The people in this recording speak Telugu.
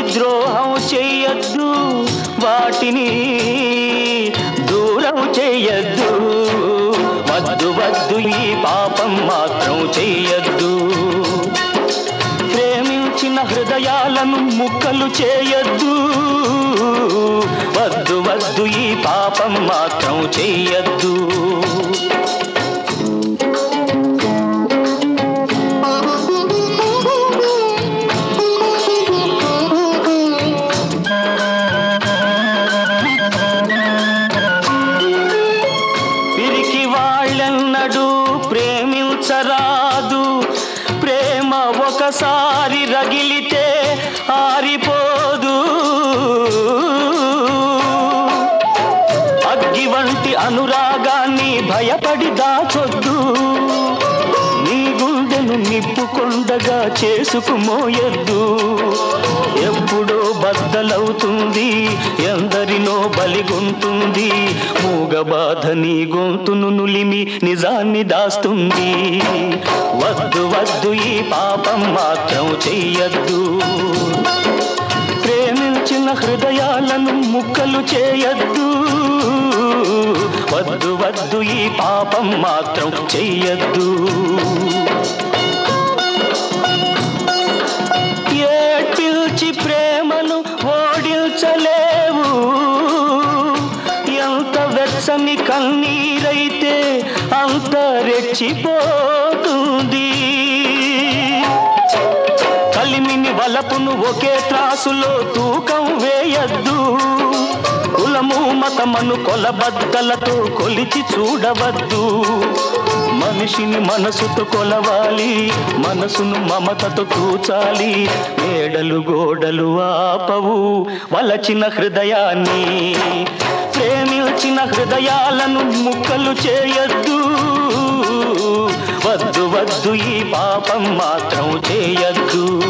ద్రోహం చేయొద్దు వాటిని దూరం చేయొద్దు వద్దు వద్దు ఈ పాపం మాత్రం చేయొద్దు ప్రేమించిన హృదయాలను ముక్కలు చేయొద్దు వద్దు వద్దు ఈ పాపం మాత్రం చేయొద్దు పిరికి వాళ్ళెన్నడూ ప్రేమించరాదు ప్రేమ ఒకసారి రగిలితే ఆరిపోదు అగ్గి వంటి అనురాగాన్ని భయపడి దాచొద్దు నీ గుండెను నిప్పుకొండగా చేసుకుమోయొద్దు ఎప్పుడో బద్దలవుతుంది ఎందరినో బలిగొంటుంది మూగ బాధ నీ గొంతును నులిమి నిజాన్ని దాస్తుంది వద్దు వద్దు ఈ పాపం మాత్రం చెయ్యొద్దు ప్రేమించిన హృదయాలను ముక్కలు చేయొద్దు వద్దు వద్దు ఈ పాపం మాత్రం చెయ్యొద్దు ఏడ్పిల్చి ప్రేమను ఓడించలేవు ఎంత వెచ్చని కన్నీరైతే అంత రెచ్చిపోతుంది కలిమిని వలపును ఒకే త్రాసులో తూకం వేయద్దు కులము మతమను కొలబద్దలతో కొలిచి చూడవద్దు మనిషిని మనసుతో కొలవాలి మనసును మమతతో కూచాలి మేడలు గోడలు ఆపవు వలచిన హృదయాన్ని ప్రేమించిన హృదయాలను ముక్కలు చేయొద్దు వద్దు వద్దు ఈ పాపం మాత్రం చేయొద్దు